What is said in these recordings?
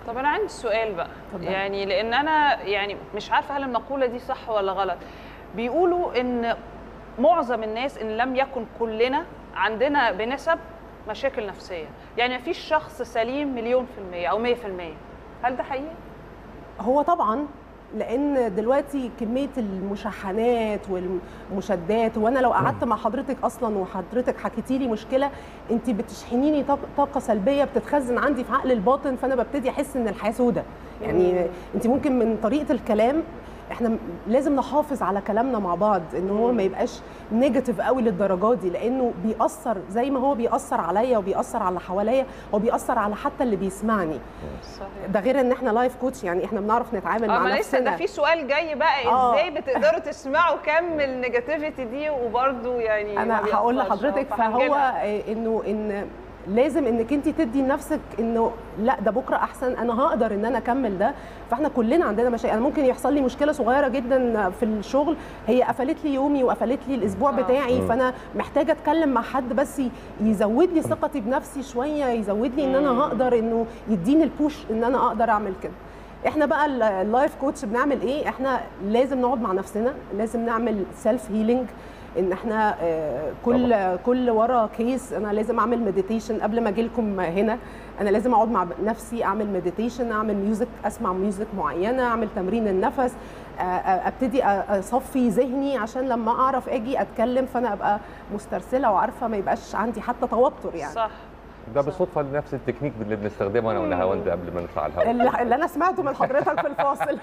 طب انا عندي سؤال بقى اتفضل. يعني لان انا يعني مش عارفه هل المقوله دي صح ولا غلط بيقولوا ان معظم الناس ان لم يكن كلنا عندنا بنسب مشاكل نفسيه يعني مفيش شخص سليم مليون في المية او مية في المية هل ده حقيقي؟ هو طبعا لان دلوقتي كميه المشاحنات والمشادات وانا لو قعدت مع حضرتك اصلا وحضرتك حكيتي لي مشكله انت بتشحنيني طاق- طاقه سلبيه بتتخزن عندي في عقل الباطن فانا ببتدي احس ان الحياه سودة يعني انت ممكن من طريقه الكلام احنا م- لازم نحافظ على كلامنا مع بعض ان هو ما يبقاش نيجاتيف قوي للدرجات دي لانه بيأثر زي ما هو بيأثر عليا وبيأثر على اللي حواليا هو بيأثر على حتى اللي بيسمعني صحيح ده غير ان احنا لايف كوتش يعني احنا بنعرف نتعامل اه مع ما لسه نفسنا ده في سؤال جاي بقى آه. ازاي بتقدروا تسمعوا كم النيجاتيفيتي دي وبرده يعني ما انا هقول بيأثرش. لحضرتك آه، فهو فهنجيلها. آه، انه ان لازم انك انت تدي لنفسك انه لا ده بكره احسن انا هقدر ان انا اكمل ده فاحنا كلنا عندنا مشاكل انا ممكن يحصل لي مشكله صغيره جدا في الشغل هي قفلت لي يومي وقفلت لي الاسبوع آه. بتاعي مم. فانا محتاجه اتكلم مع حد بس ي- يزود لي ثقتي بنفسي شويه يزود لي ان انا مم. هقدر انه يديني البوش ان انا اقدر اعمل كده احنا بقى ال- اللايف كوتش بنعمل ايه احنا لازم نقعد مع نفسنا لازم نعمل سيلف هيلينج ان احنا آه، كل كل ورا كيس انا لازم اعمل مديتيشن قبل ما اجي لكم هنا انا لازم اقعد مع نفسي اعمل مديتيشن اعمل ميوزك اسمع ميوزك معينه اعمل تمرين النفس آه، آه، ابتدي أ- اصفي ذهني عشان لما اعرف اجي اتكلم فانا ابقى مسترسله وعارفه ما يبقاش عندي حتى توتر يعني صح ده بالصدفه نفس التكنيك اللي بنستخدمه انا ونهاوند قبل ما نطلع على الهواء اللي اللي انا سمعته من حضرتك في الفاصل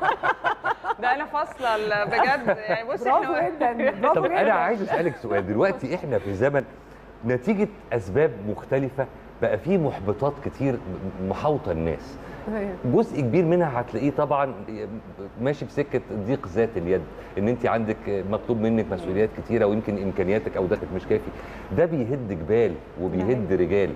ده انا فاصله ال- بجد يعني بصي برافو احنا جدا برافو طب انا جدا عايز اسالك سؤال دلوقتي احنا في زمن نتيجه اسباب مختلفه بقى في محبطات كتير محاوطه الناس جزء كبير منها هتلاقيه طبعا ماشي في سكه ضيق ذات اليد ان انت عندك مطلوب منك مسؤوليات كتيره ويمكن امكانياتك او دخلك مش كافي ده بيهد جبال وبيهد رجال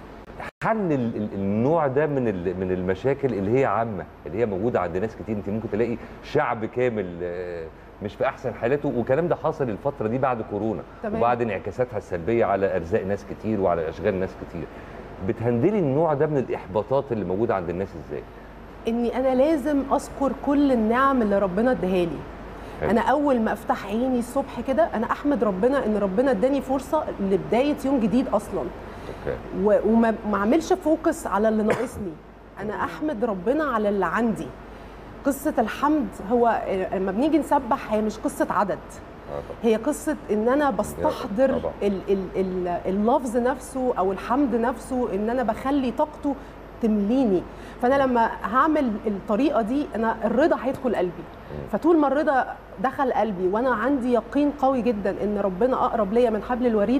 حل ال- ال- النوع ده من ال- من المشاكل اللي هي عامه اللي هي موجوده عند ناس كتير انت ممكن تلاقي شعب كامل آه، مش في احسن حالاته والكلام ده حصل الفتره دي بعد كورونا تمام. وبعد انعكاساتها السلبيه على ارزاق ناس كتير وعلى اشغال ناس كتير بتهندلي النوع ده من الاحباطات اللي موجوده عند الناس ازاي اني انا لازم اذكر كل النعم اللي ربنا اداها لي حلو. انا اول ما افتح عيني الصبح كده انا احمد ربنا ان ربنا اداني فرصه لبدايه يوم جديد اصلا اوكي و- وما ما اعملش فوكس على اللي ناقصني انا احمد ربنا على اللي عندي قصه الحمد هو لما بنيجي نسبح هي مش قصه عدد اه طبعا هي قصه ان انا بستحضر طبعا. ال- ال- ال- اللفظ نفسه او الحمد نفسه ان انا بخلي طاقته تمليني فانا لما هعمل الطريقه دي انا الرضا هيدخل قلبي فطول ما الرضا دخل قلبي وانا عندي يقين قوي جدا ان ربنا اقرب ليا من حبل الوريد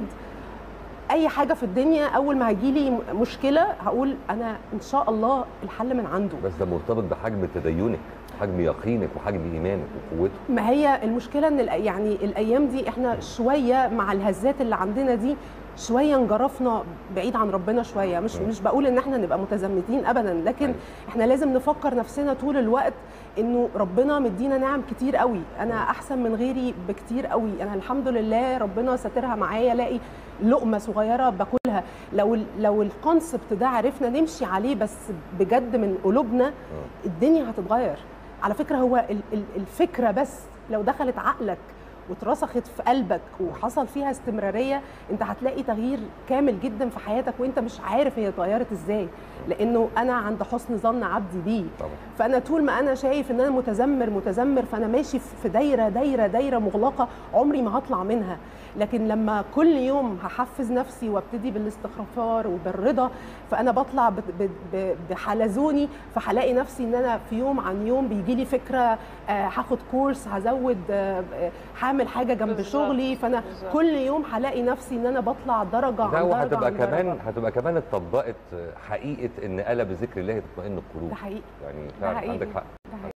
اي حاجه في الدنيا اول ما هيجيلي مشكله هقول انا ان شاء الله الحل من عنده بس ده مرتبط بحجم تدينك حجم يقينك وحجم ايمانك وقوته ما هي المشكله ان الأ- يعني الايام دي احنا شويه مع الهزات اللي عندنا دي شويه انجرفنا بعيد عن ربنا شويه مش م. مش بقول ان احنا نبقى متزمتين ابدا لكن أيوة. احنا لازم نفكر نفسنا طول الوقت انه ربنا مدينا نعم كتير قوي انا احسن من غيري بكتير قوي انا الحمد لله ربنا ساترها معايا الاقي لقمه صغيره باكلها لو ال- لو الكونسبت ده عرفنا نمشي عليه بس بجد من قلوبنا الدنيا هتتغير على فكره هو ال- ال- الفكره بس لو دخلت عقلك واترسخت في قلبك وحصل فيها استمراريه انت هتلاقي تغيير كامل جدا في حياتك وانت مش عارف هي اتغيرت ازاي لانه انا عند حسن ظن عبدي بيه طبعا فانا طول ما انا شايف ان انا متذمر متذمر فانا ماشي في دايره دايره دايره مغلقه عمري ما هطلع منها لكن لما كل يوم هحفز نفسي وابتدي بالاستغفار وبالرضا فانا بطلع ب- ب- ب- بحلزوني فهلاقي نفسي ان انا في يوم عن يوم بيجي لي فكره آه، هاخد كورس هزود آه، آه، هعمل حاجه جنب بالظبط، شغلي فانا بالظبط. كل يوم هلاقي نفسي ان انا بطلع درجه عن ده درجه وهتبقى عن كمان درجة. هتبقى كمان اتطبقت حقيقه ان الا بذكر الله تطمئن القلوب ده حقيقي يعني ده فعلا حقيقي. عندك حق ده